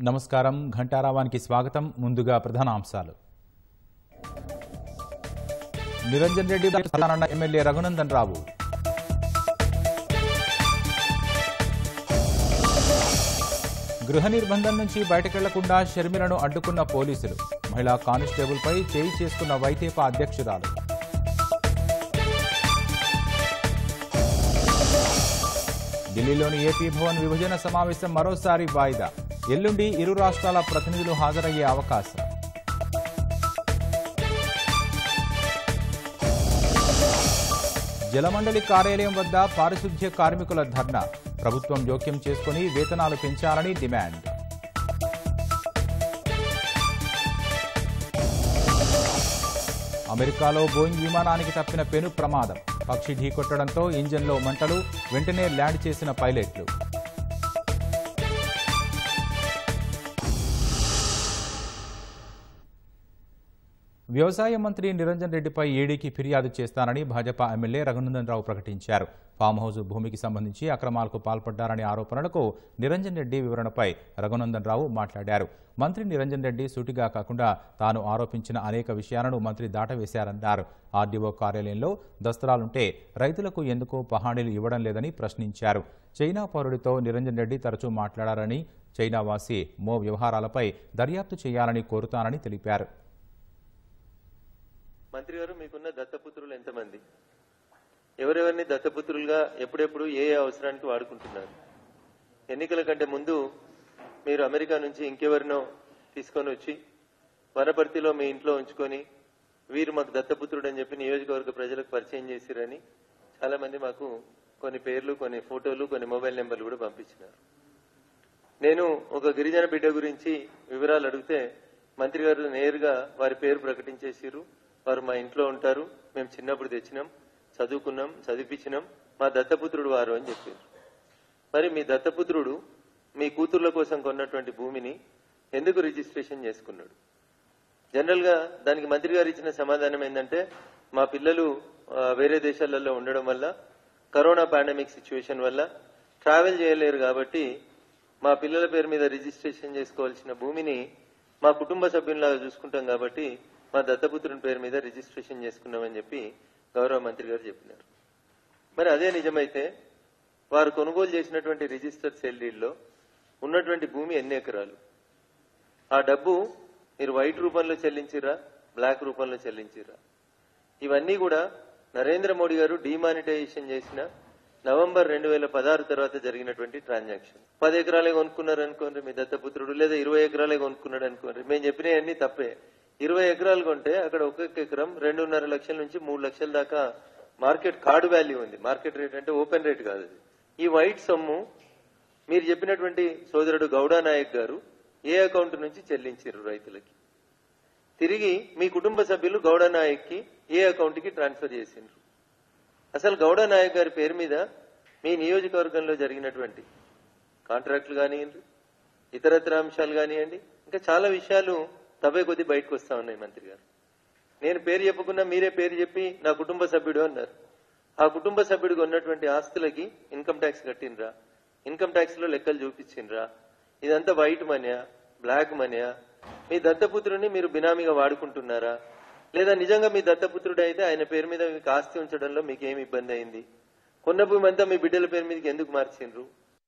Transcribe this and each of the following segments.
నమస్కారం ఘంటారావానికి స్వాగతం ముందుగా ప్రధాన అంశాలు నిరంజన్ రెడ్డి ప్రధాన ఎమ్మెల్యే రఘునందన్ రావు గృహ నిర్బంధం నుంచి బయటకెళ్లకుండా షర్మిలను అడ్డుకున్న పోలీసులు మహిళా కానిస్టేబుల్పై చేయి చేసుకున్న వైతేపా అధ్యక్షురాలు ఢిల్లీలోని ఏపీ భవన్ విభజన సమావేశం మరోసారి వాయిదా ఎల్లుండి ఇరు రాష్ట్రాల ప్రతినిధులు హాజరయ్యే అవకాశం జలమండలి కార్యాలయం వద్ద పారిశుధ్య కార్మికుల ధర్నా ప్రభుత్వం జోక్యం చేసుకుని వేతనాలు పెంచాలని డిమాండ్ అమెరికాలో బోయింగ్ విమానానికి తప్పిన పెను ప్రమాదం పక్షి ఢీకొట్టడంతో ఇంజన్లో మంటలు వెంటనే ల్యాండ్ చేసిన పైలట్లు వ్యవసాయ మంత్రి నిరంజన్ రెడ్డిపై ఈడీకి ఫిర్యాదు చేస్తానని భాజపా ఎమ్మెల్యే రఘునందన్ రావు ప్రకటించారు ఫామ్ హౌస్ భూమికి సంబంధించి అక్రమాలకు పాల్పడ్డారనే ఆరోపణలకు నిరంజన్ రెడ్డి వివరణపై రఘునందన్ రావు మాట్లాడారు మంత్రి నిరంజన్ రెడ్డి సూటిగా కాకుండా తాను ఆరోపించిన అనేక విషయాలను మంత్రి దాటవేశారన్నారు ఆర్డీఓ కార్యాలయంలో దస్తరాలుంటే రైతులకు ఎందుకు పహాణీలు ఇవ్వడం లేదని ప్రశ్నించారు చైనా పౌరుడితో నిరంజన్ రెడ్డి తరచూ మాట్లాడారని చైనా వాసి మో వ్యవహారాలపై దర్యాప్తు చేయాలని కోరుతానని తెలిపారు మంత్రి గారు మీకున్న దత్తపుత్రులు ఎంతమంది ఎవరెవరిని దత్తపుత్రులుగా ఎప్పుడెప్పుడు ఏ ఏ అవసరానికి వాడుకుంటున్నారు ఎన్నికల కంటే ముందు మీరు అమెరికా నుంచి ఇంకెవరినో తీసుకొని వచ్చి వనపర్తిలో మీ ఇంట్లో ఉంచుకొని వీరు మాకు దత్తపుత్రుడు అని చెప్పి నియోజకవర్గ ప్రజలకు పరిచయం చేసిరని చాలా మంది మాకు కొన్ని పేర్లు కొన్ని ఫోటోలు కొన్ని మొబైల్ నెంబర్లు కూడా పంపించినారు నేను ఒక గిరిజన బిడ్డ గురించి వివరాలు అడిగితే మంత్రి గారు నేరుగా వారి పేరు ప్రకటించేసిరు వారు మా ఇంట్లో ఉంటారు మేము చిన్నప్పుడు తెచ్చినాం చదువుకున్నాం చదివించినాం మా దత్తపుత్రుడు వారు అని చెప్పారు మరి మీ దత్తపుత్రుడు మీ కూతుర్ల కోసం కొన్నటువంటి భూమిని ఎందుకు రిజిస్ట్రేషన్ చేసుకున్నాడు జనరల్ గా దానికి మంత్రి గారు ఇచ్చిన సమాధానం ఏంటంటే మా పిల్లలు ఆ, వేరే దేశాలలో ఉండడం వల్ల కరోనా పాండమిక్ సిచ్యువేషన్ వల్ల ట్రావెల్ చేయలేరు కాబట్టి మా పిల్లల పేరు మీద రిజిస్ట్రేషన్ చేసుకోవాల్సిన భూమిని మా కుటుంబ సభ్యుల్లాగా చూసుకుంటాం కాబట్టి మా దత్తపుత్రుని పేరు మీద రిజిస్ట్రేషన్ చేసుకున్నామని చెప్పి గౌరవ మంత్రి గారు చెప్పినారు మరి అదే నిజమైతే వారు కొనుగోలు చేసినటువంటి రిజిస్టర్ సెల్ డీడ్లో ఉన్నటువంటి భూమి ఎన్ని ఎకరాలు ఆ డబ్బు మీరు వైట్ రూపంలో చెల్లించిరా బ్లాక్ రూపంలో చెల్లించిరా ఇవన్నీ కూడా నరేంద్ర మోడీ గారు డిమానిటైజేషన్ చేసిన నవంబర్ రెండు వేల పదహారు తర్వాత జరిగినటువంటి ట్రాన్సాక్షన్ పది ఎకరాలే కొనుక్కున్నారు అనుకోండి మీ దత్తపుత్రుడు లేదా ఇరవై ఎకరాలే కొనుక్కున్నాడు అనుకోండి మేము చెప్పినవన్నీ తప్పే ఇరవై ఎకరాలు కొంటే అక్కడ ఒక్కొక్క ఎకరం రెండున్నర లక్షల నుంచి మూడు లక్షల దాకా మార్కెట్ కార్డు వాల్యూ ఉంది మార్కెట్ రేట్ అంటే ఓపెన్ రేట్ కాదు అది ఈ వైట్ సొమ్ము మీరు చెప్పినటువంటి సోదరుడు గౌడా నాయక్ గారు ఏ అకౌంట్ నుంచి చెల్లించారు రైతులకి తిరిగి మీ కుటుంబ సభ్యులు గౌడ నాయక్ కి ఏ అకౌంట్ కి ట్రాన్స్ఫర్ చేసిండ్రు అసలు గౌడ నాయక్ గారి పేరు మీద మీ నియోజకవర్గంలో జరిగినటువంటి కాంట్రాక్టులు కానివ్వండి ఇతరత్ర అంశాలు కానివ్వండి ఇంకా చాలా విషయాలు తవ్వే కొద్ది బయటకు వస్తా ఉన్నాయి మంత్రి గారు నేను పేరు చెప్పకుండా మీరే పేరు చెప్పి నా కుటుంబ సభ్యుడు అన్నారు ఆ కుటుంబ సభ్యుడికి ఉన్నటువంటి ఆస్తులకి ఇన్కమ్ ట్యాక్స్ కట్టినరా ఇన్కమ్ ట్యాక్స్ లో లెక్కలు చూపించిండ్రా ఇదంతా వైట్ మనీయా బ్లాక్ మనీయా మీ దత్తపుత్రుని మీరు బినామీగా వాడుకుంటున్నారా లేదా నిజంగా మీ దత్తపుత్రుడు అయితే ఆయన పేరు మీద మీకు ఆస్తి ఉంచడంలో మీకు ఏమి ఇబ్బంది అయింది కొన్న భూమి అంతా మీ బిడ్డల పేరు మీదకి ఎందుకు మార్చిండ్రు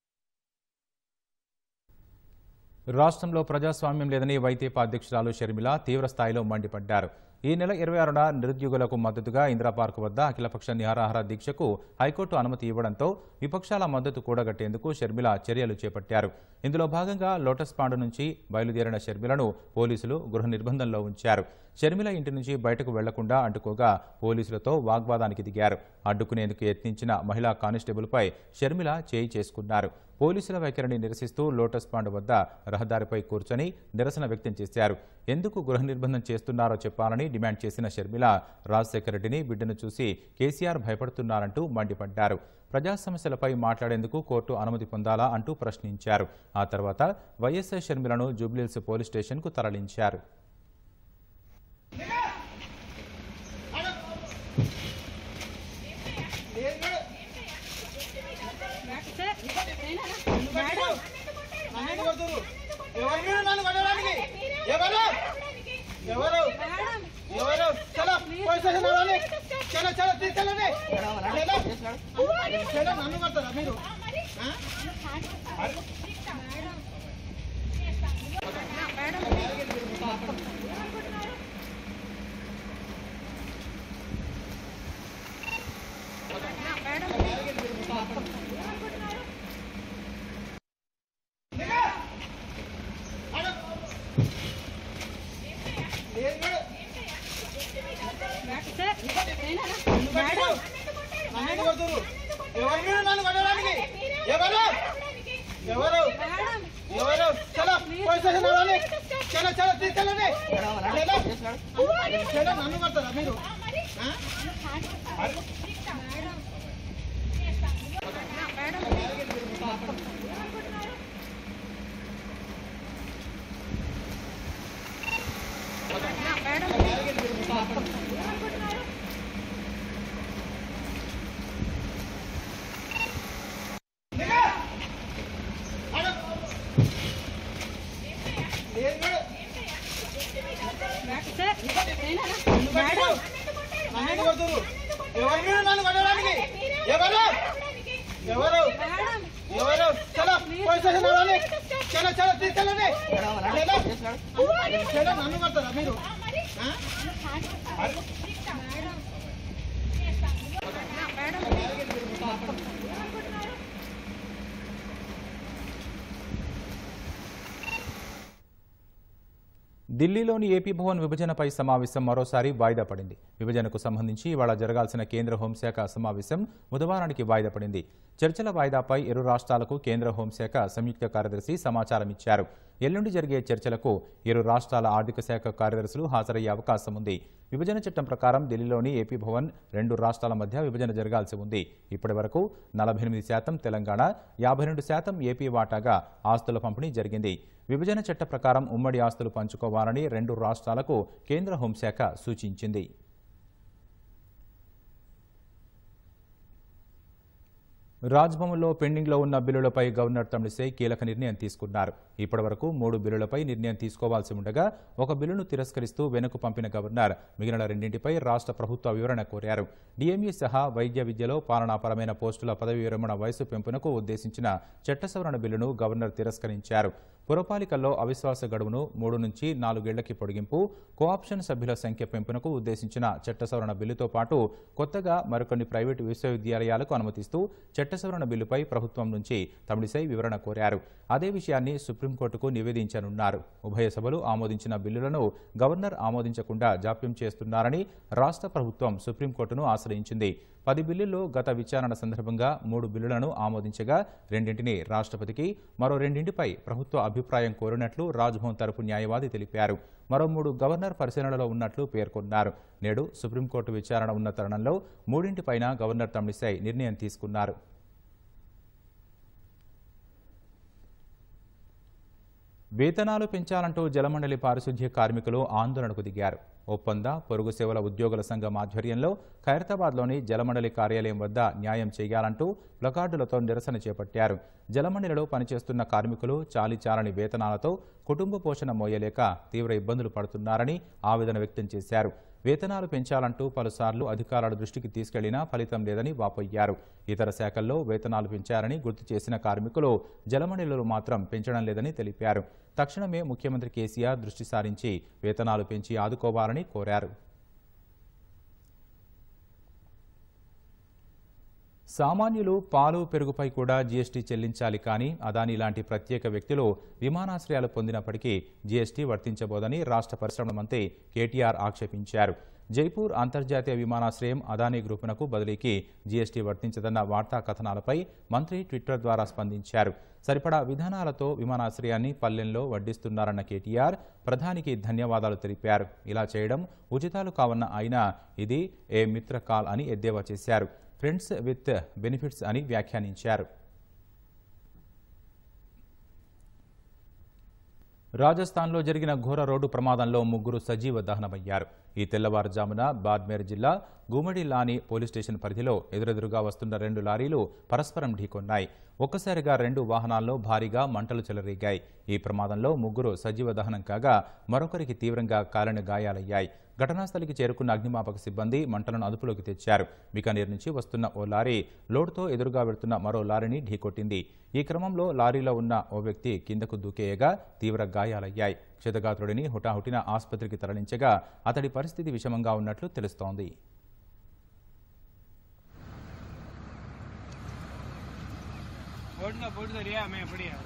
రాష్ట్రంలో ప్రజాస్వామ్యం లేదని వైతేపా అధ్యక్షురాలు షర్మిల తీవ్ర స్థాయిలో మండిపడ్డారు ఈ నెల ఇరవై ఆరున నిరుద్యోగులకు మద్దతుగా ఇందిరా పార్క్ వద్ద అఖిలపక్ష నిరాహార దీక్షకు హైకోర్టు అనుమతి ఇవ్వడంతో విపక్షాల మద్దతు కూడగట్టేందుకు షర్మిల చర్యలు చేపట్టారు ఇందులో భాగంగా లోటస్ పాండ్ నుంచి బయలుదేరిన షర్మిలను పోలీసులు గృహ నిర్బంధంలో ఉంచారు షర్మిల ఇంటి నుంచి బయటకు వెళ్లకుండా అడ్డుకోగా పోలీసులతో వాగ్వాదానికి దిగారు అడ్డుకునేందుకు యత్నించిన మహిళా కానిస్టేబుల్పై షర్మిల చేయి చేసుకున్నారు పోలీసుల వైఖరిని నిరసిస్తూ లోటస్ పాండ్ వద్ద రహదారిపై కూర్చొని నిరసన వ్యక్తం చేశారు ఎందుకు గృహ నిర్బంధం చేస్తున్నారో చెప్పాలని డిమాండ్ చేసిన షర్మిల రాజశేఖర రెడ్డిని బిడ్డను చూసి కేసీఆర్ భయపడుతున్నారంటూ మండిపడ్డారు ప్రజా సమస్యలపై మాట్లాడేందుకు కోర్టు అనుమతి పొందాలా అంటూ ప్రశ్నించారు ఆ తర్వాత వైఎస్ఆర్ షర్మిలను జూబ్లీహిల్స్ పోలీస్ స్టేషన్కు తరలించారు ఎవరిని పోలీస్ స్టేషన్ రావాలి చలో చలో తీసుకెళ్ళండి చలో చలో నన్ను కొడతారా మీరు ఆ? లేదు మేడం. నన్ను కొడుతురు ఎవరు మీరు నన్ను కొట్టడానికి ఎవరు ఎవరు ఎవరు చలో పోలీస్ స్టేషన్ రావాలి చలో చలో తీసుకెళ్ళండి చలో చలో నన్ను కొడతారా మీరు ఆ? లేదు మేడం. నన్ను కొడుతురు ఎవరు మీరు నన్ను కొట్టడానికి ఎవరు ఎవరు ఎవరు చలో పోలీస్ స్టేషన్ రావాలి చలో చలో తీసుకెళ్ళండి చలో చలో నన్ను కొడతారా మీరు ఆ? ఢిల్లీలోని ఏపీ భవన్ విభజనపై సమావేశం మరోసారి వాయిదా పడింది విభజనకు సంబంధించి ఇవాళ జరగాల్సిన కేంద్ర హోంశాఖ సమావేశం బుధవారానికి వాయిదా పడింది చర్చల వాయిదాపై ఇరు రాష్ట్రాలకు కేంద్ర హోంశాఖ సంయుక్త కార్యదర్శి సమాచారం ఇచ్చారు ఎల్లుండి జరిగే చర్చలకు ఇరు రాష్ట్రాల ఆర్థిక శాఖ కార్యదర్శులు హాజరయ్యే అవకాశం ఉంది విభజన చట్టం ప్రకారం ఢిల్లీలోని ఏపీ భవన్ రెండు రాష్ట్రాల మధ్య విభజన జరగాల్సి ఉంది ఇప్పటి వరకు నలభై ఎనిమిది శాతం తెలంగాణ యాభై రెండు శాతం ఏపీ వాటాగా ఆస్తుల పంపిణీ జరిగింది విభజన చట్ట ప్రకారం ఉమ్మడి ఆస్తులు పంచుకోవాలని రెండు రాష్ట్రాలకు కేంద్ర హోంశాఖ సూచించింది రాజ్భవన్లో పెండింగ్లో ఉన్న బిల్లులపై గవర్నర్ తమిళిసై కీలక నిర్ణయం తీసుకున్నారు ఇప్పటివరకు మూడు బిల్లులపై నిర్ణయం తీసుకోవాల్సి ఉండగా ఒక బిల్లును తిరస్కరిస్తూ వెనుక పంపిన గవర్నర్ మిగిలిన రెండింటిపై రాష్ట్ర ప్రభుత్వ వివరణ కోరారు డిఎంఈ సహా వైద్య విద్యలో పాలనాపరమైన పోస్టుల పదవి విరమణ వయసు పెంపునకు ఉద్దేశించిన చట్ట సవరణ బిల్లును గవర్నర్ తిరస్కరించారు పురపాలికల్లో అవిశ్వాస గడువును మూడు నుంచి నాలుగేళ్లకి పొడిగింపు కోఆప్షన్ సభ్యుల సంఖ్య పెంపునకు ఉద్దేశించిన చట్ట సవరణ బిల్లుతో పాటు కొత్తగా మరికొన్ని ప్రైవేటు విశ్వవిద్యాలయాలకు అనుమతిస్తూ చట్ట సవరణ బిల్లుపై ప్రభుత్వం నుంచి తమిళిసై వివరణ కోరారు అదే విషయాన్ని సుప్రీంకోర్టుకు నివేదించనున్నారు ఉభయ సభలు ఆమోదించిన బిల్లులను గవర్నర్ ఆమోదించకుండా జాప్యం చేస్తున్నారని రాష్ట్ర ప్రభుత్వం సుప్రీంకోర్టును ఆశ్రయించింది పది బిల్లుల్లో గత విచారణ సందర్భంగా మూడు బిల్లులను ఆమోదించగా రెండింటిని రాష్ట్రపతికి మరో రెండింటిపై ప్రభుత్వ అభిప్రాయం కోరినట్లు రాజ్భవన్ తరపు న్యాయవాది తెలిపారు మరో మూడు గవర్నర్ పరిశీలనలో ఉన్నట్లు పేర్కొన్నారు నేడు సుప్రీంకోర్టు విచారణ ఉన్న తరుణంలో మూడింటిపైన గవర్నర్ తమిళిసై నిర్ణయం తీసుకున్నారు వేతనాలు పెంచాలంటూ జలమండలి పారిశుధ్య కార్మికులు ఆందోళనకు దిగారు ఒప్పంద పొరుగు సేవల ఉద్యోగుల సంఘం ఆధ్వర్యంలో ఖైరతాబాద్లోని జలమండలి కార్యాలయం వద్ద న్యాయం చేయాలంటూ ప్లకార్డులతో నిరసన చేపట్టారు జలమండలిలో పనిచేస్తున్న కార్మికులు చాలీచాలని వేతనాలతో కుటుంబ పోషణ మోయలేక తీవ్ర ఇబ్బందులు పడుతున్నారని ఆవేదన వ్యక్తం చేశారు వేతనాలు పెంచాలంటూ పలుసార్లు అధికారుల దృష్టికి తీసుకెళ్లినా ఫలితం లేదని వాపోయ్యారు ఇతర శాఖల్లో వేతనాలు పెంచారని గుర్తు చేసిన కార్మికులు జలమండలిలో మాత్రం పెంచడం లేదని తెలిపారు తక్షణమే ముఖ్యమంత్రి కేసీఆర్ దృష్టి సారించి వేతనాలు పెంచి ఆదుకోవాలని కోరారు సామాన్యులు పాలు పెరుగుపై కూడా జీఎస్టీ చెల్లించాలి కానీ అదాని లాంటి ప్రత్యేక వ్యక్తులు విమానాశ్రయాలు పొందినప్పటికీ జీఎస్టీ వర్తించబోదని రాష్ట్ర పరిశ్రమల మంత్రి కేటీఆర్ ఆక్షేపించారు జైపూర్ అంతర్జాతీయ విమానాశ్రయం అదానీ గ్రూపునకు బదిలీకి జీఎస్టీ వర్తించదన్న వార్తా కథనాలపై మంత్రి ట్విట్టర్ ద్వారా స్పందించారు సరిపడా విధానాలతో విమానాశ్రయాన్ని పల్లెల్లో వడ్డిస్తున్నారన్న కేటీఆర్ ప్రధానికి ధన్యవాదాలు తెలిపారు ఇలా చేయడం ఉచితాలు కావన్న అయినా ఇది ఏ మిత్ర కాల్ అని ఎద్దేవా చేశారు ఫ్రెండ్స్ విత్ బెనిఫిట్స్ అని వ్యాఖ్యానించారు రాజస్థాన్లో జరిగిన ఘోర రోడ్డు ప్రమాదంలో ముగ్గురు సజీవ దహనమయ్యారు ఈ తెల్లవారుజామున బాద్మేర్ జిల్లా గుమ్మడి లాని పోలీస్ స్టేషన్ పరిధిలో ఎదురెదురుగా వస్తున్న రెండు లారీలు పరస్పరం ఢీకొన్నాయి ఒక్కసారిగా రెండు వాహనాల్లో భారీగా మంటలు చెలరేగాయి ఈ ప్రమాదంలో ముగ్గురు సజీవ దహనం కాగా మరొకరికి తీవ్రంగా కాలిన గాయాలయ్యాయి ఘటనాస్థలికి చేరుకున్న అగ్నిమాపక సిబ్బంది మంటలను అదుపులోకి తెచ్చారు బికానీర్ నుంచి వస్తున్న ఓ లారీ లోడ్తో ఎదురుగా వెళ్తున్న మరో లారీని ఢీకొట్టింది ఈ క్రమంలో లారీలో ఉన్న ఓ వ్యక్తి కిందకు దూకేయగా తీవ్ర గాయాలయ్యాయి క్షతగాత్రుడిని హుటాహుటిన ఆసుపత్రికి తరలించగా అతడి పరిస్థితి విషమంగా ఉన్నట్లు తెలుస్తోంది बोर्ड का बोर्ड तो रिया मैं बढ़िया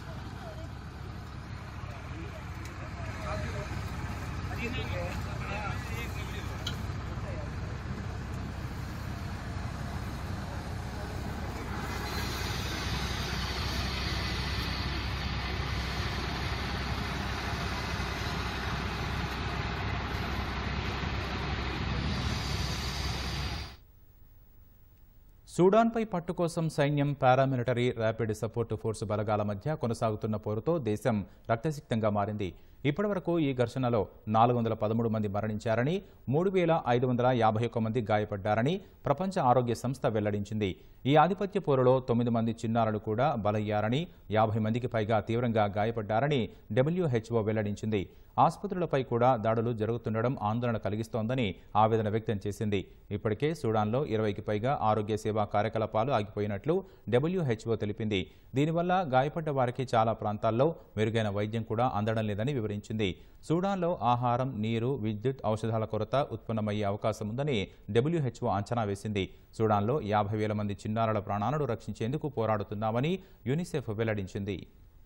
సూడాన్పై పట్టు కోసం సైన్యం పారామిలిటరీ ర్యాపిడ్ సపోర్ట్ ఫోర్సు బలగాల మధ్య కొనసాగుతున్న పోరుతో దేశం రక్తసిక్తంగా మారింది ఇప్పటివరకు ఈ ఘర్షణలో నాలుగు వందల పదమూడు మంది మరణించారని మూడు వేల ఐదు వందల యాభై ఒక్క మంది గాయపడ్డారని ప్రపంచ ఆరోగ్య సంస్థ వెల్లడించింది ఈ ఆధిపత్య పోరులో తొమ్మిది మంది చిన్నారులు కూడా బలయ్యారని యాభై మందికి పైగా తీవ్రంగా గాయపడ్డారని డబ్ల్యూహెచ్ఓ వెల్లడించింది ఆసుపత్రులపై కూడా దాడులు జరుగుతుండడం ఆందోళన కలిగిస్తోందని ఆవేదన వ్యక్తం చేసింది ఇప్పటికే సూడాన్లో ఇరవైకి పైగా ఆరోగ్య సేవా కార్యకలాపాలు ఆగిపోయినట్లు డబ్ల్యూహెచ్ఓ తెలిపింది దీనివల్ల గాయపడ్డ వారికి చాలా ప్రాంతాల్లో మెరుగైన వైద్యం కూడా అందడం లేదని వివరించింది సూడాన్లో ఆహారం నీరు విద్యుత్ ఔషధాల కొరత ఉత్పన్నమయ్యే అవకాశం ఉందని డబ్ల్యూహెచ్ఓ అంచనా వేసింది సూడాన్లో యాభై వేల మంది చిన్నారుల ప్రాణాలను రక్షించేందుకు పోరాడుతున్నామని యూనిసెఫ్ వెల్లడించింది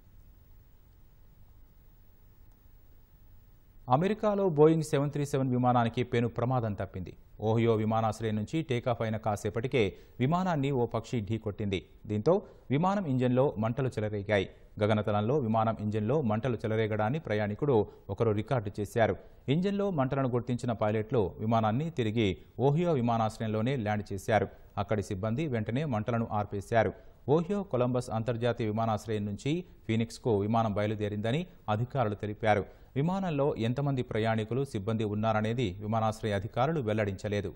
అమెరికాలో బోయింగ్ సెవెన్ త్రీ సెవెన్ విమానానికి పెను ప్రమాదం తప్పింది ఓహియో విమానాశ్రయం నుంచి టేకాఫ్ అయిన కాసేపటికే విమానాన్ని ఓ పక్షి ఢీకొట్టింది దీంతో విమానం ఇంజన్లో మంటలు చెలరేగాయి గగనతలంలో విమానం ఇంజన్లో మంటలు చెలరేగడాన్ని ప్రయాణికుడు ఒకరు రికార్డు చేశారు ఇంజన్లో మంటలను గుర్తించిన పైలట్లు విమానాన్ని తిరిగి ఓహియో విమానాశ్రయంలోనే ల్యాండ్ చేశారు అక్కడి సిబ్బంది వెంటనే మంటలను ఆర్పేశారు ఓహియో కొలంబస్ అంతర్జాతీయ విమానాశ్రయం నుంచి ఫీనిక్స్కు విమానం బయలుదేరిందని అధికారులు తెలిపారు విమానంలో ఎంతమంది ప్రయాణికులు సిబ్బంది ఉన్నారనేది విమానాశ్రయ అధికారులు వెల్లడించలేదు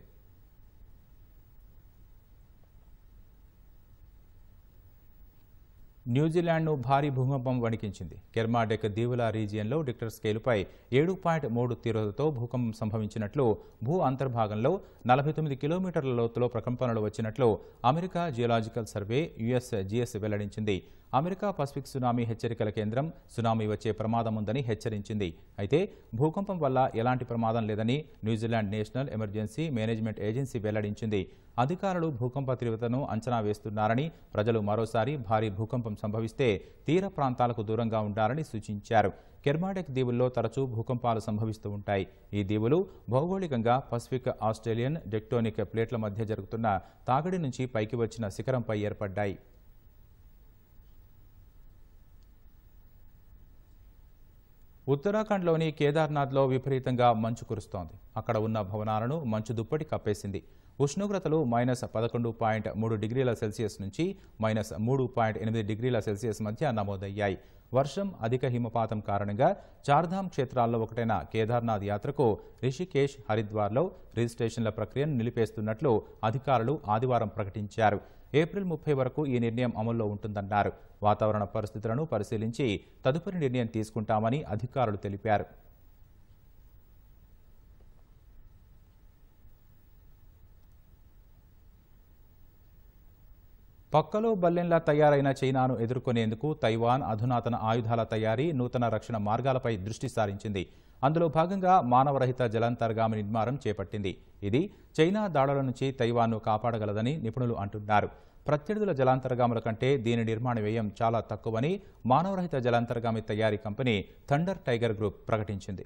న్యూజిలాండ్ను భారీ భూకంపం వణికించింది కెర్మాడెక్ దీవుల రీజియన్లో డిక్టర్ స్కేలుపై ఏడు పాయింట్ మూడు తీవ్రతతో భూకంపం సంభవించినట్లు భూ అంతర్భాగంలో నలభై తొమ్మిది కిలోమీటర్ల లోతులో ప్రకంపనలు వచ్చినట్లు America geological survey US GS వెల్లడించింది అమెరికా పసిఫిక్ సునామీ హెచ్చరికల కేంద్రం సునామీ వచ్చే ప్రమాదం ఉందని హెచ్చరించింది అయితే భూకంపం వల్ల ఎలాంటి ప్రమాదం లేదని New Zealand national emergency management agency వెల్లడించింది అధికారులు భూకంప తీవ్రతను అంచనా వేస్తున్నారని ప్రజలు మరోసారి భారీ భూకంపం సంభవిస్తే తీర ప్రాంతాలకు దూరంగా ఉండాలని సూచించారు కెర్మాడెక్ దీవుల్లో తరచూ భూకంపాలు సంభవిస్తూ ఉంటాయి ఈ దీవులు భౌగోళికంగా పసిఫిక్ ఆస్ట్రేలియన్ డెక్టోనిక్ ప్లేట్ల మధ్య జరుగుతున్న తాగడి నుంచి పైకి వచ్చిన శిఖరంపై ఏర్పడ్డాయి ఉత్తరాఖండ్లోని కేదార్నాథ్లో విపరీతంగా మంచు కురుస్తోంది అక్కడ ఉన్న భవనాలను మంచు దుప్పటి కప్పేసింది ఉష్ణోగ్రతలు మైనస్ పదకొండు పాయింట్ మూడు డిగ్రీల సెల్సియస్ నుంచి మైనస్ మూడు పాయింట్ ఎనిమిది డిగ్రీల సెల్సియస్ మధ్య నమోదయ్యాయి వర్షం అధిక హిమపాతం కారణంగా చార్ధామ్ క్షేత్రాల్లో ఒకటైన కేదార్నాథ్ యాత్రకు రిషికేశ్ హరిద్వార్లో రిజిస్ట్రేషన్ల ప్రక్రియను నిలిపేస్తున్నట్లు అధికారులు ఆదివారం ప్రకటించారు ఏప్రిల్ ముప్పై వరకు ఈ నిర్ణయం అమల్లో ఉంటుందన్నారు వాతావరణ పరిస్థితులను పరిశీలించి తదుపరి నిర్ణయం తీసుకుంటామని అధికారులు తెలిపారు పక్కలో బల్లెంలా తయారైన చైనాను ఎదుర్కొనేందుకు తైవాన్ అధునాతన ఆయుధాల తయారీ నూతన రక్షణ మార్గాలపై దృష్టి సారించింది అందులో భాగంగా మానవరహిత జలాంతర్గామి నిర్మాణం చేపట్టింది ఇది చైనా దాడుల నుంచి తైవాన్ను కాపాడగలదని నిపుణులు అంటున్నారు ప్రత్యర్థుల జలాంతర్గాముల కంటే దీని నిర్మాణ వ్యయం చాలా తక్కువని మానవరహిత జలాంతర్గామి తయారీ కంపెనీ థండర్ టైగర్ గ్రూప్ ప్రకటించింది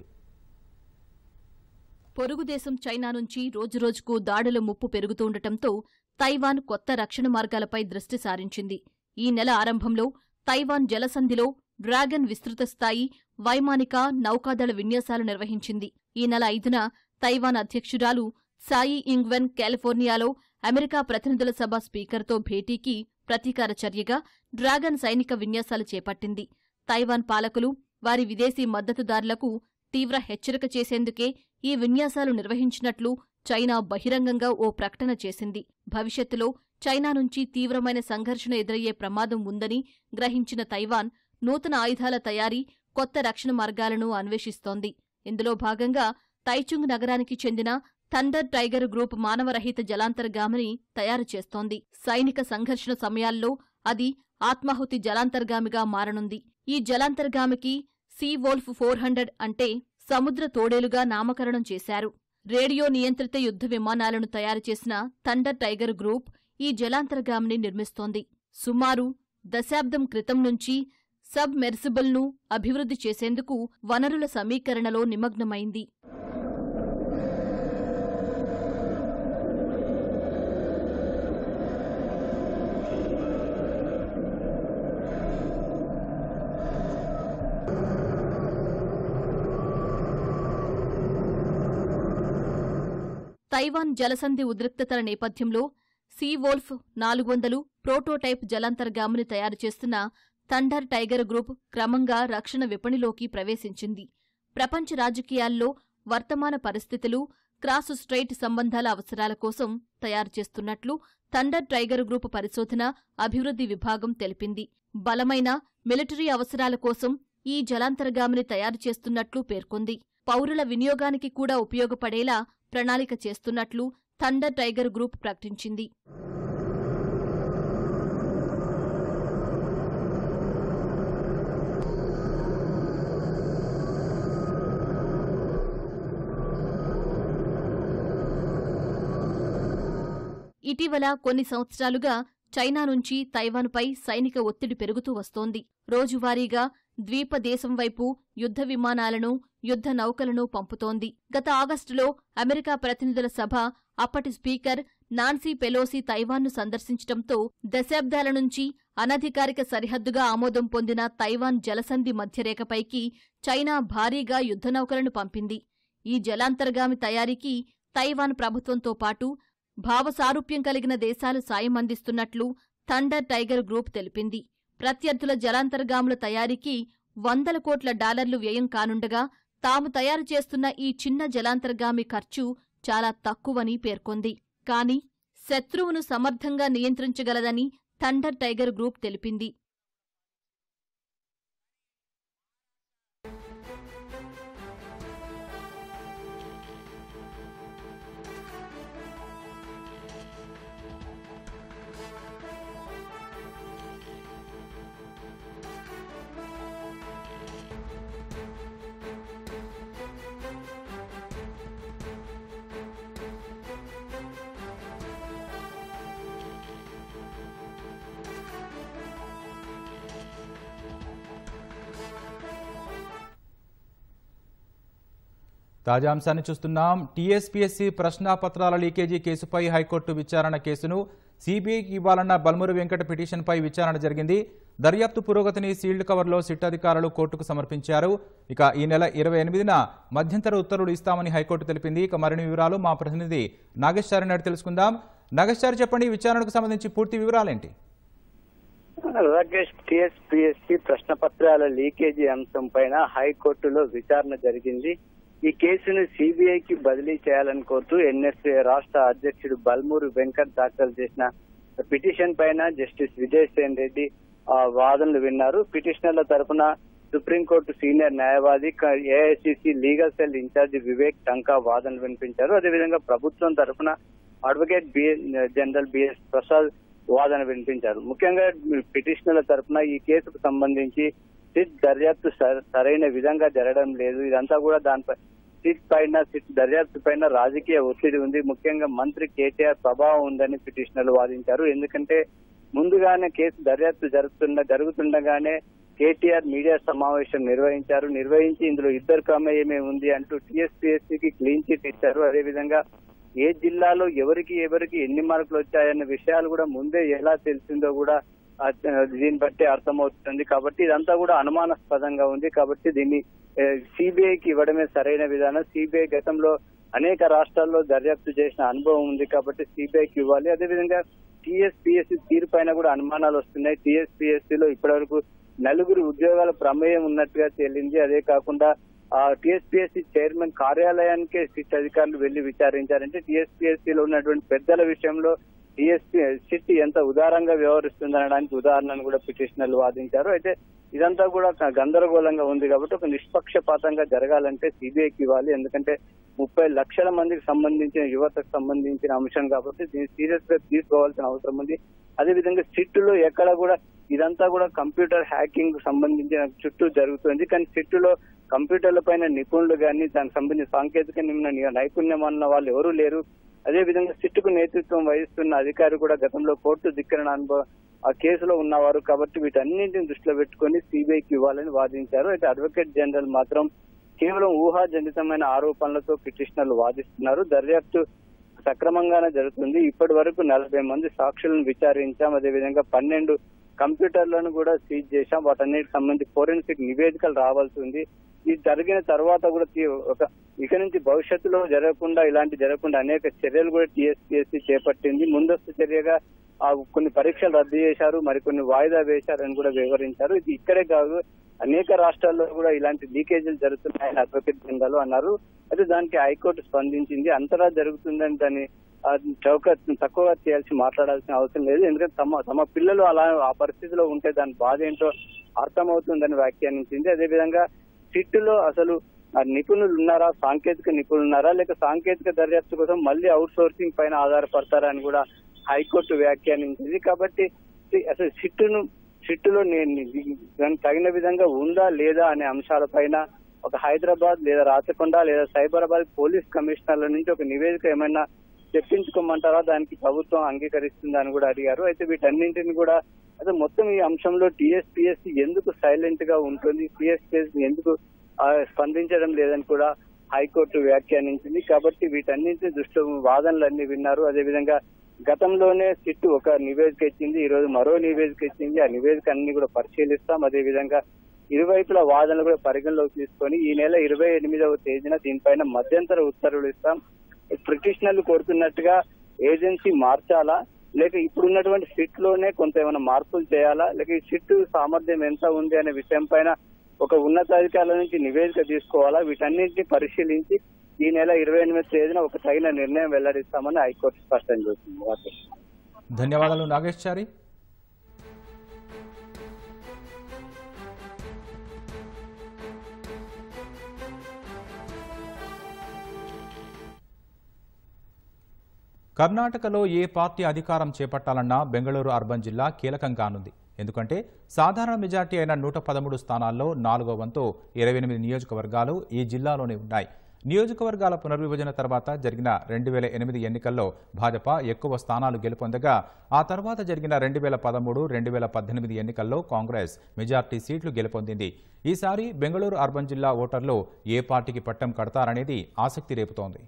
పొరుగు దేశం చైనా నుంచి రోజురోజుకు దాడుల ముప్పు పెరుగుతుండటంతో తైవాన్ కొత్త రక్షణ మార్గాలపై దృష్టి సారించింది ఈ నెల ఆరంభంలో తైవాన్ జలసంధిలో డ్రాగన్ విస్తృత స్థాయి వైమానిక నౌకాదళ విన్యాసాలు నిర్వహించింది ఈ నెల ఐదున తైవాన్ అధ్యక్షురాలు సాయి ఇంగ్వెన్ కాలిఫోర్నియాలో అమెరికా ప్రతినిధుల సభ స్పీకర్తో భేటీకి ప్రతీకార చర్యగా డ్రాగన్ సైనిక విన్యాసాలు చేపట్టింది తైవాన్ పాలకులు వారి విదేశీ మద్దతుదారులకు తీవ్ర హెచ్చరిక చేసేందుకే ఈ విన్యాసాలు నిర్వహించినట్లు చైనా బహిరంగంగా ఓ ప్రకటన చేసింది భవిష్యత్తులో చైనా నుంచి తీవ్రమైన సంఘర్షణ ఎదురయ్యే ప్రమాదం ఉందని గ్రహించిన తైవాన్ నూతన ఆయుధాల తయారీ కొత్త రక్షణ మార్గాలను అన్వేషిస్తోంది ఇందులో భాగంగా తైచుంగ్ నగరానికి చెందిన థండర్ టైగర్ గ్రూప్ మానవరహిత జలాంతర్గామిని తయారు చేస్తోంది సైనిక సంఘర్షణ సమయాల్లో అది ఆత్మాహుతి జలాంతర్గామిగా మారనుంది ఈ జలాంతర్గామికి సీ వోల్ఫ్ ఫోర్ హండ్రెడ్ అంటే సముద్ర తోడేలుగా నామకరణం చేశారు రేడియో నియంత్రిత యుద్ధ విమానాలను తయారు చేసిన థండర్ టైగర్ గ్రూప్ ఈ జలాంతర్గామిని నిర్మిస్తోంది సుమారు దశాబ్దం క్రితం నుంచి సబ్ మెర్సిబుల్ను అభివృద్ధి చేసేందుకు వనరుల సమీకరణలో నిమగ్నమైంది తైవాన్ జలసంధి ఉద్రిక్తతల నేపథ్యంలో సీ వోల్ఫ్ నాలుగు వందలు ప్రోటోటైప్ జలాంతర్గామిని తయారు చేస్తున్న థండర్ టైగర్ గ్రూప్ క్రమంగా రక్షణ విపణిలోకి ప్రవేశించింది ప్రపంచ రాజకీయాల్లో వర్తమాన పరిస్థితులు క్రాస్ స్ట్రైట్ సంబంధాల అవసరాల కోసం తయారు చేస్తున్నట్లు థండర్ టైగర్ గ్రూప్ పరిశోధన అభివృద్ధి విభాగం తెలిపింది బలమైన మిలిటరీ అవసరాల కోసం ఈ జలాంతర్గామిని తయారు చేస్తున్నట్లు పేర్కొంది పౌరుల వినియోగానికి కూడా ఉపయోగపడేలా ప్రణాళిక చేస్తున్నట్లు థండర్ టైగర్ గ్రూప్ ప్రకటించింది ఇటీవల కొన్ని సంవత్సరాలుగా చైనా నుంచి తైవాన్పై సైనిక ఒత్తిడి పెరుగుతూ వస్తోంది రోజువారీగా ద్వీప దేశం వైపు యుద్ధ విమానాలను యుద్ధ నౌకలను పంపుతోంది గత ఆగస్టులో అమెరికా ప్రతినిధుల సభ అప్పటి స్పీకర్ నాన్సీ పెలోసి తైవాన్ను సందర్శించడంతో దశాబ్దాల నుంచి అనధికారిక సరిహద్దుగా ఆమోదం పొందిన తైవాన్ జలసంధి మధ్యరేఖపైకి చైనా భారీగా యుద్ధ నౌకలను పంపింది ఈ జలాంతర్గామి తయారీకి తైవాన్ ప్రభుత్వంతో పాటు భావసారూప్యం కలిగిన దేశాలు సాయం అందిస్తున్నట్లు థండర్ టైగర్ గ్రూప్ తెలిపింది ప్రత్యర్థుల జలాంతర్గాముల తయారీకి వందల కోట్ల డాలర్లు వ్యయం కానుండగా తాము తయారు చేస్తున్న ఈ చిన్న జలాంతర్గామి ఖర్చు చాలా తక్కువని పేర్కొంది కాని శత్రువును సమర్థంగా నియంత్రించగలదని థండర్ టైగర్ గ్రూప్ తెలిపింది తాజా అంశాన్ని చూస్తున్నాం టీఎస్పీఎస్సీ ప్రశ్నాపత్రాల లీకేజీ కేసుపై హైకోర్టు విచారణ కేసును సీబీఐకి ఇవ్వాలన్న బల్మురు వెంకట పిటిషన్పై విచారణ జరిగింది దర్యాప్తు పురోగతిని సీల్డ్ కవర్లో సిట్ అధికారులు కోర్టుకు సమర్పించారు ఇక ఈ నెల ఇరవై ఎనిమిదిన మధ్యంతర ఉత్తర్వులు ఇస్తామని హైకోర్టు తెలిపింది ఇక మరిన్ని వివరాలు మా ప్రతినిధి నాగేశ్వరి నాయుడు తెలుసుకుందాం నాగేశ్వరి చెప్పండి ఈ విచారణకు సంబంధించి పూర్తి వివరాలేంటి రాకేష్ టిఎస్పిఎస్సి ప్రశ్న పత్రాల లీకేజీ అంశం పైన హైకోర్టులో విచారణ జరిగింది ఈ కేసును సిబిఐకి బదిలీ చేయాలని కోరుతూ ఎన్ఎస్ఏ రాష్ట్ర అధ్యక్షుడు బల్మూరు వెంకట్ దాఖలు చేసిన పిటిషన్ పైన జస్టిస్ విజయసేన్ రెడ్డి ఆ, వాదనలు విన్నారు పిటిషనర్ల తరపున సుప్రీంకోర్టు సీనియర్ న్యాయవాది AICC legal cell in-charge Vivek Tanka వాదనలు వినిపించారు అదేవిధంగా ప్రభుత్వం తరపున advocate B general BS Prasad వాదన వినిపించారు ముఖ్యంగా పిటిషనర్ల తరపున ఈ కేసుకు సంబంధించి సిట్ దర్యాప్తు సర- సరైన విధంగా జరగడం లేదు ఇదంతా కూడా దానిపై సిట్ పైన సిట్ దర్యాప్తు పైన రాజకీయ ఒత్తిడి ఉంది ముఖ్యంగా మంత్రి కేటీఆర్ ప్రభావం ఉందని పిటిషనర్లు వాదించారు ఎందుకంటే ముందుగానే కేసు దర్యాప్తు జరుగుతున్న జరుగుతుండగానే కేటీఆర్ మీడియా సమావేశం నిర్వహించారు నిర్వహించి ఇందులో ఇద్దరు ప్రమేయమే ఉంది అంటూ టీఎస్పీఎస్సీకి క్లీన్ చిట్ ఇచ్చారు అదేవిధంగా ఏ జిల్లాలో ఎవరికి ఎవరికి ఎన్ని మార్కులు వచ్చాయన్న విషయాలు కూడా ముందే ఎలా తెలిసిందో కూడా ఆ, దీన్ని బట్టి అర్థమవుతుంది కాబట్టి ఇదంతా కూడా అనుమానాస్పదంగా ఉంది కాబట్టి దీన్ని సిబిఐకి ఇవ్వడమే సరైన విధానం సిబిఐ గతంలో అనేక రాష్ట్రాల్లో దర్యాప్తు చేసిన అనుభవం ఉంది కాబట్టి సిబిఐకి ఇవ్వాలి అదేవిధంగా టీఎస్పీఎస్సీ తీరు పైన కూడా అనుమానాలు వస్తున్నాయి టీఎస్పీఎస్సీలో ఇప్పటివరకు నలుగురు ఉద్యోగాల ప్రమేయం ఉన్నట్టుగా తేలింది అదే కాకుండా టీఎస్పీఎస్సీ చైర్మన్ కార్యాలయానికే సిట్ అధికారులు వెళ్లి విచారించారంటే టీఎస్పీఎస్సీ లో ఉన్నటువంటి పెద్దల విషయంలో టీఎస్పీ సిట్ ఎంత ఉదారంగా వ్యవహరిస్తుందనడానికి ఉదాహరణను కూడా పిటిషనర్లు వాదించారు అయితే ఇదంతా కూడా ఒక గందరగోళంగా ఉంది కాబట్టి ఒక నిష్పక్షపాతంగా జరగాలంటే సిబిఐకి ఇవ్వాలి ఎందుకంటే ముప్పై లక్షల మందికి సంబంధించిన యువతకు సంబంధించిన అంశం కాబట్టి దీన్ని సీరియస్ గా తీసుకోవాల్సిన అవసరం ఉంది అదేవిధంగా సిట్టులో ఎక్కడ కూడా ఇదంతా కూడా కంప్యూటర్ హ్యాకింగ్ కు సంబంధించిన చుట్టూ జరుగుతుంది కానీ సిట్టులో కంప్యూటర్ల పైన నిపుణులు కానీ దానికి సంబంధించిన సాంకేతిక నిమ్న- నైపుణ్యం అన్న వాళ్ళు ఎవరూ లేరు అదే విధంగా సిట్టుకు నేతృత్వం వహిస్తున్న అధికారి కూడా గతంలో కోర్టు ధిక్కరణ అనుభవ ఆ కేసులో ఉన్నవారు కాబట్టి వీటన్నింటిని దృష్టిలో పెట్టుకొని సిబిఐకి ఇవ్వాలని వాదించారు అయితే అడ్వకేట్ జనరల్ మాత్రం కేవలం ఊహాజనితమైన ఆరోపణలతో పిటిషనర్లు వాదిస్తున్నారు దర్యాప్తు సక్రమంగానే జరుగుతుంది ఇప్పటి వరకు నలభై మంది సాక్షులను విచారించాం అదేవిధంగా పన్నెండు కంప్యూటర్లను కూడా సీజ్ చేశాం వాటన్నిటికి సంబంధించి ఫోరెన్సిక్ నివేదికలు రావాల్సి ఉంది ఇది జరిగిన తర్వాత కూడా తీ- ఒక ఇక నుంచి భవిష్యత్తులో జరగకుండా ఇలాంటి జరగకుండా అనేక చర్యలు కూడా టీఎస్పీఎస్సీ చేపట్టింది ముందస్తు చర్యగా ఆ కొన్ని పరీక్షలు రద్దు చేశారు మరికొన్ని వాయిదా వేశారని కూడా వివరించారు ఇది ఇక్కడే కాదు అనేక రాష్ట్రాల్లో కూడా ఇలాంటి లీకేజీలు జరుగుతున్నాయని అడ్వకేట్ జనరల్ అన్నారు అయితే దానికి హైకోర్టు స్పందించింది అంతరా జరుగుతుందని దాన్ని ఆ, చౌక తక్కువగా చేయాల్సి మాట్లాడాల్సిన అవసరం లేదు ఎందుకంటే తమ తమ పిల్లలు అలా ఆ పరిస్థితిలో ఉంటే దాని బాధ ఏంటో అర్థమవుతుందని వ్యాఖ్యానించింది అదేవిధంగా సిట్టులో అసలు ఆ నిపుణులు ఉన్నారా సాంకేతిక నిపుణులు ఉన్నారా లేక సాంకేతిక దర్యాప్తు కోసం మళ్ళీ అవుట్ సోర్సింగ్ పైన ఆధారపడతారా అని కూడా హైకోర్టు వ్యాఖ్యానించింది కాబట్టి సి- అసలు సిట్టును సిట్టులో నేను దానికి తగిన విధంగా ఉందా లేదా అనే అంశాలపైన ఒక హైదరాబాద్ లేదా రాచకొండ లేదా సైబరాబాద్ పోలీస్ కమిషనర్ల నుంచి ఒక నివేదిక ఏమైనా తెప్పించుకోమంటారా దానికి ప్రభుత్వం అంగీకరిస్తుందా అని కూడా అడిగారు అయితే వీటన్నింటిని కూడా అసలు మొత్తం ఈ అంశంలో టీఎస్పీఎస్సీ ఎందుకు సైలెంట్ గా ఉంటుంది టీఎస్పీఎస్సీ ఎందుకు ఆ, స్పందించడం లేదని కూడా హైకోర్టు వ్యాఖ్యానించింది కాబట్టి వీటన్నింటిని దృష్టిలో వాదనలన్నీ విన్నారు అదేవిధంగా గతంలోనే సిట్టు ఒక నివేదిక ఇచ్చింది ఈ రోజు మరో నివేదిక ఇచ్చింది ఆ నివేదిక అన్ని కూడా పరిశీలిస్తాం అదేవిధంగా ఇరువైపుల వాదనలు కూడా పరిగణలోకి తీసుకొని ఈ నెల ఇరవై ఎనిమిదవ తేదీన దీనిపైన మధ్యంతర ఉత్తర్వులు ఇస్తాం పిటిషనర్లు కోరుతున్నట్టుగా ఏజెన్సీ మార్చాలా లేక ఇప్పుడున్నటువంటి సిట్ లోనే కొంత ఏమైనా మార్పులు చేయాలా లేక ఈ సిట్ సామర్థ్యం ఎంత ఉంది అనే విషయం పైన ఒక ఉన్నతాధికారుల నుంచి నివేదిక తీసుకోవాలా వీటన్నింటినీ పరిశీలించి ఈ నెల ఇరవై ఎనిమిది తేదీన ఒక తగిన నిర్ణయం వెల్లడిస్తామని హైకోర్టు స్పష్టం చేసింది వాటి ధన్యవాదాలు నాగేష్ చారి కర్ణాటకలో ఏ పార్టీ అధికారం చేపట్టాలన్నా బెంగళూరు అర్బన్ జిల్లా కీలకం కానుంది ఎందుకంటే సాధారణ మెజార్టీ అయిన నూట పదమూడు స్థానాల్లో నాలుగో వంతు ఇరవై ఎనిమిది నియోజకవర్గాలు ఈ జిల్లాలోనే ఉన్నాయి నియోజకవర్గాల పునర్విభజన తర్వాత జరిగిన రెండు వేల ఎనిమిది ఎన్నికల్లో భాజపా ఎక్కువ స్థానాలు గెలుపొందగా ఆ తర్వాత జరిగిన రెండు వేల పదమూడు రెండు వేల పద్దెనిమిది ఎన్నికల్లో కాంగ్రెస్ మెజార్టీ సీట్లు గెలుపొందింది ఈసారి బెంగళూరు అర్బన్ జిల్లా ఓటర్లు ఏ పార్టీకి పట్టం కడతారనేది ఆసక్తి రేపుతోంది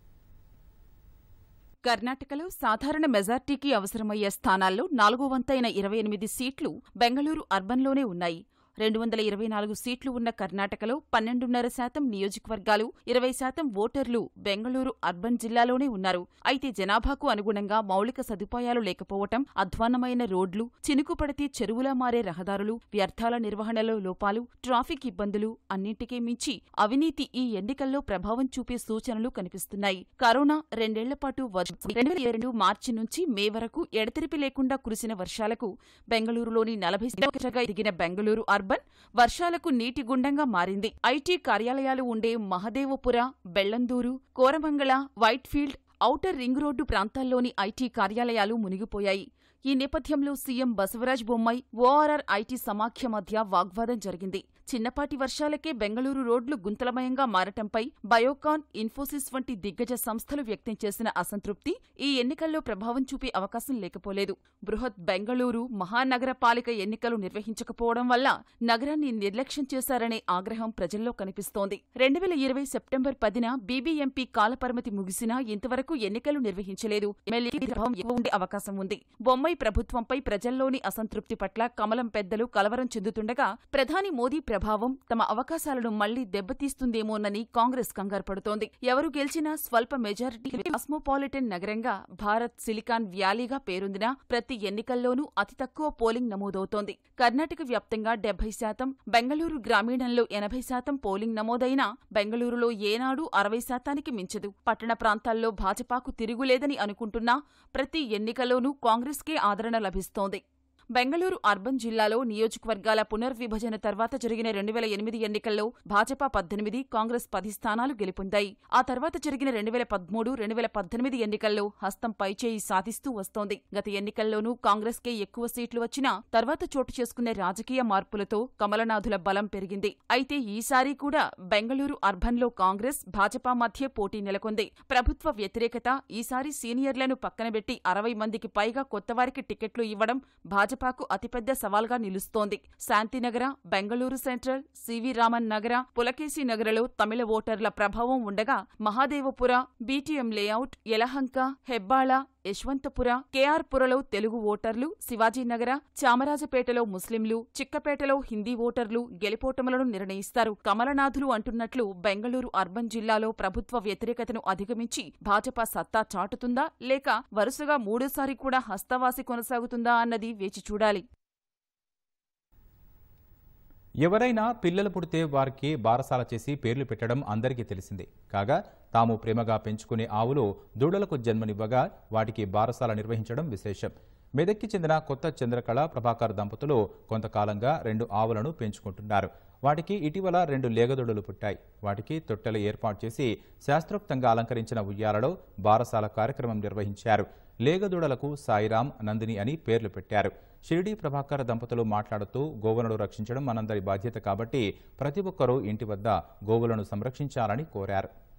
కర్ణాటకలో సాధారణ మెజార్టీకి అవసరమయ్యే స్థానాల్లో నాలుగో వంతైన ఇరవై ఎనిమిది సీట్లు బెంగళూరు అర్బన్లోనే ఉన్నాయి రెండు వందల ఇరవై నాలుగు సీట్లు ఉన్న కర్ణాటకలో పన్నెండున్నర శాతం నియోజకవర్గాలు ఇరవై శాతం ఓటర్లు బెంగళూరు అర్బన్ జిల్లాలోనే ఉన్నారు అయితే జనాభాకు అనుగుణంగా మౌలిక సదుపాయాలు లేకపోవటం అధ్వాన్నమైన రోడ్లు చినుకు పడితే చెరువులా మారే రహదారులు వ్యర్థాల నిర్వహణలో లోపాలు ట్రాఫిక్ ఇబ్బందులు అన్నింటికీ మించి అవినీతి ఈ ఎన్నికల్లో ప్రభావం చూపే సూచనలు కనిపిస్తున్నాయి కరోనా రెండేళ్లపాటు రెండు వేల ఇరవై రెండు మార్చి నుంచి మే వరకు ఎడతెరిపి లేకుండా కురిసిన వర్షాలకు బెంగళూరులోని నలభై సెంటీమీటర్లుగా ఎదిగిన బెంగళూరు అర్బన్ వర్షాలకు నీటి గుండంగా మారింది ఐటీ కార్యాలయాలు ఉండే Mahadevapura Bellandur Koramangala Whitefield outer ring road ప్రాంతాల్లోని ఐటీ కార్యాలయాలు మునిగిపోయాయి ఈ నేపథ్యంలో CM Basavaraj Bommai ORR IT సమాఖ్య మధ్య వాగ్వాదం జరిగింది చిన్నపాటి వర్షాలకే బెంగళూరు రోడ్లు గుంతలమయంగా మారటంపై బయోకాన్ ఇన్ఫోసిస్ వంటి దిగ్గజ సంస్థలు వ్యక్తం చేసిన అసంతృప్తి ఈ ఎన్నికల్లో ప్రభావం చూపే అవకాశం లేకపోలేదు బృహత్ బెంగళూరు మహానగరపాలిక ఎన్నికలు నిర్వహించకపోవడం వల్ల నగరాన్ని నిర్లక్ష్యం చేశారనే ఆగ్రహం ప్రజల్లో కనిపిస్తోంది రెండు వేల ఇరవై సెప్టెంబర్ పదిన బీబీఎంపీ కాలపరిమితి ముగిసినా ఇంతవరకు ఎన్నికలు నిర్వహించలేదు ఎమ్మెల్యే ప్రభావం ఎక్కువ ఉండే అవకాశం ఉంది బొమ్మాయి ప్రభుత్వంపై ప్రజల్లోని అసంతృప్తి పట్ల కమలం పెద్దలు కలవరం చెందుతుండగా ప్రధాని మోదీ ప్రభావం ప్రభావం తమ అవకాశాలను మళ్లీ దెబ్బతీస్తుందేమోనని కాంగ్రెస్ కంగారు పడుతోంది ఎవరు గెలిచినా స్వల్ప మెజారిటీ కాస్మోపాలిటన్ నగరంగా భారత్ సిలికాన్ వ్యాలీగా పేరొందిన ప్రతి ఎన్నికల్లోనూ అతి తక్కువ పోలింగ్ నమోదవుతోంది కర్ణాటక వ్యాప్తంగా డెబ్బై శాతం బెంగళూరు గ్రామీణంలో ఎనభై శాతం పోలింగ్ నమోదైనా బెంగళూరులో ఏనాడు అరవై శాతానికి మించదు పట్టణ ప్రాంతాల్లో భాజపాకు తిరుగులేదని అనుకుంటున్నా ప్రతి ఎన్నికలోనూ కాంగ్రెస్కే ఆదరణ లభిస్తోంది బెంగళూరు అర్బన్ జిల్లాలో నియోజకవర్గాల పునర్విభజన తర్వాత జరిగిన రెండు వేల ఎనిమిది ఎన్నికల్లో భాజపా పద్దెనిమిది కాంగ్రెస్ పది స్థానాలు గెలుపొందాయి ఆ తర్వాత జరిగిన రెండు వేల పదమూడు రెండు వేల పద్దెనిమిది ఎన్నికల్లో హస్తం పైచేయి సాధిస్తూ వస్తోంది గత ఎన్నికల్లోనూ కాంగ్రెస్కే ఎక్కువ సీట్లు వచ్చినా తర్వాత చోటు చేసుకునే రాజకీయ మార్పులతో కమలనాథుల బలం పెరిగింది అయితే ఈసారి కూడా బెంగళూరు అర్బన్లో కాంగ్రెస్ భాజపా మధ్య పోటీ నెలకొంది ప్రభుత్వ వ్యతిరేకత ఈసారి సీనియర్లను పక్కనబెట్టి అరవై మందికి పైగా కొత్తవారికి టికెట్లు ఇవ్వడం భాజపాకు అతిపెద్ద సవాల్గా నిలుస్తోంది శాంతినగర బెంగళూరు సెంట్రల్ సివి రామన్ నగర పులకేసి నగరలో తమిళ ఓటర్ల ప్రభావం ఉండగా మహాదేవపుర బీటీఎం లేఅవుట్ యలహంక హెబ్బాళ యశ్వంతపుర కేఆర్పురలో తెలుగు ఓటర్లు శివాజీనగర చామరాజపేటలో ముస్లింలు చిక్కపేటలో హిందీ ఓటర్లు గెలిపోటములను నిర్ణయిస్తారు కమలనాథులు అంటున్నట్లు బెంగళూరు అర్బన్ జిల్లాలో ప్రభుత్వ వ్యతిరేకతను అధిగమించి భాజపా సత్తా చాటుతుందా లేక వరుసగా మూడోసారి కూడా హస్తవాసి కొనసాగుతుందా అన్నది వేచి చూడాలి ఎవరైనా పిల్లలు పుడితే వారికి బారసాల చేసి పేర్లు పెట్టడం అందరికీ తెలిసిందే కాగా తాము ప్రేమగా పెంచుకునే ఆవులు దూడలకు జన్మనివ్వగా వాటికి బారసాల నిర్వహించడం విశేషం మెదక్కి చెందిన కొత్త చంద్రకళ ప్రభాకర్ దంపతులు కొంతకాలంగా రెండు ఆవులను పెంచుకుంటున్నారు వాటికి ఇటీవల రెండు లేగదొడులు పుట్టాయి వాటికి తొట్టెలు ఏర్పాటు చేసి శాస్త్రోక్తంగా అలంకరించిన ఉయ్యాలలో బారసాల కార్యక్రమం నిర్వహించారు లేగదూడలకు సాయిరాం నందిని అని పేర్లు పెట్టారు షిరిడి ప్రభాకర్ దంపతులు మాట్లాడుతూ గోవులను రక్షించడం మనందరి బాధ్యత కాబట్టి ప్రతి ఒక్కరూ ఇంటి వద్ద గోవులను సంరక్షించాలని కోరారు